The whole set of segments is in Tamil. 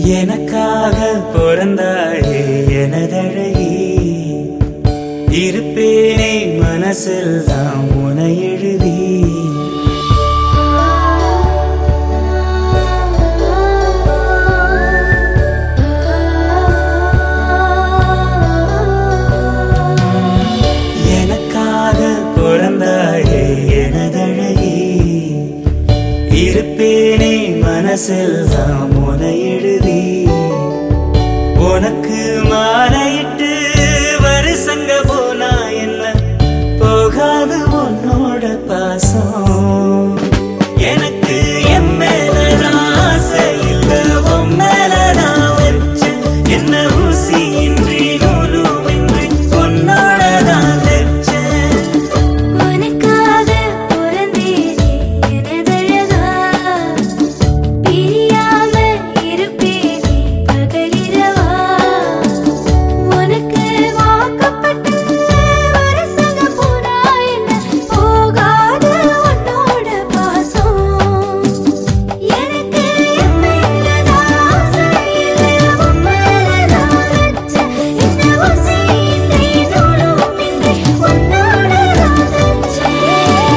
எனக்காக பிறந்தாயே எனதழகி இருப்பேனே மனசில் தான் உன எழுதி எனக்காக பிறந்தாயே எனதழகி இருப்பேனே மனசில் தான் உன எழுதி உனக்கு மாலையிட்டு வருசங்க போனா என்ன போகாது உன்னோட பாசம் எனக்கு என் மேலதான் ஆசை இல்ல உன் மேலதான் வச்சேன் என்ன ஊசி இன்றி நூலுமின்றி உன்னோட தான் வச்சேன் உனக்காக பிறந்தேனே எனதழகா பிரியாம இருப்பேனே பகலிரவா உனக்கு வாக்கப்பட்ட வரசக போனா என்ன போகாத உன்னோட பாசம் எனக்கு என் மேலதான் ஆசை இல்லை உன் மேலதான் வச்சேன் என்ன ஊசி இன்றி நூலுமின்றி உன்னோட தான் வச்சேன்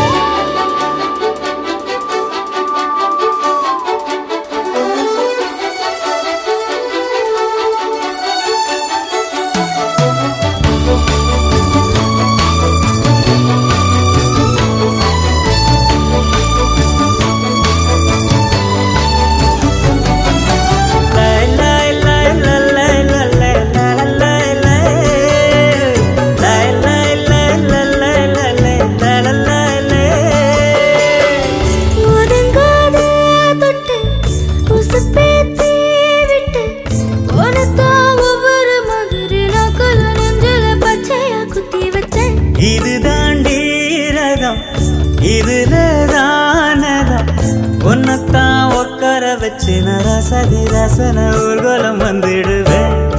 ஒதுங்காத தொட்டு உசுப்பேத்தி விட்டு உனக்கா ஒவ்வொரு மாதிரி நாக்குல நெஞ்சில பச்சையா குத்தி வச்சேன் இது தாண்டி ரகம் இதுல தானதம் உன்னத்தான் உட்கார வச்சு நான் ரசதி ரசன ஊர்வலம் வந்துடுவேன்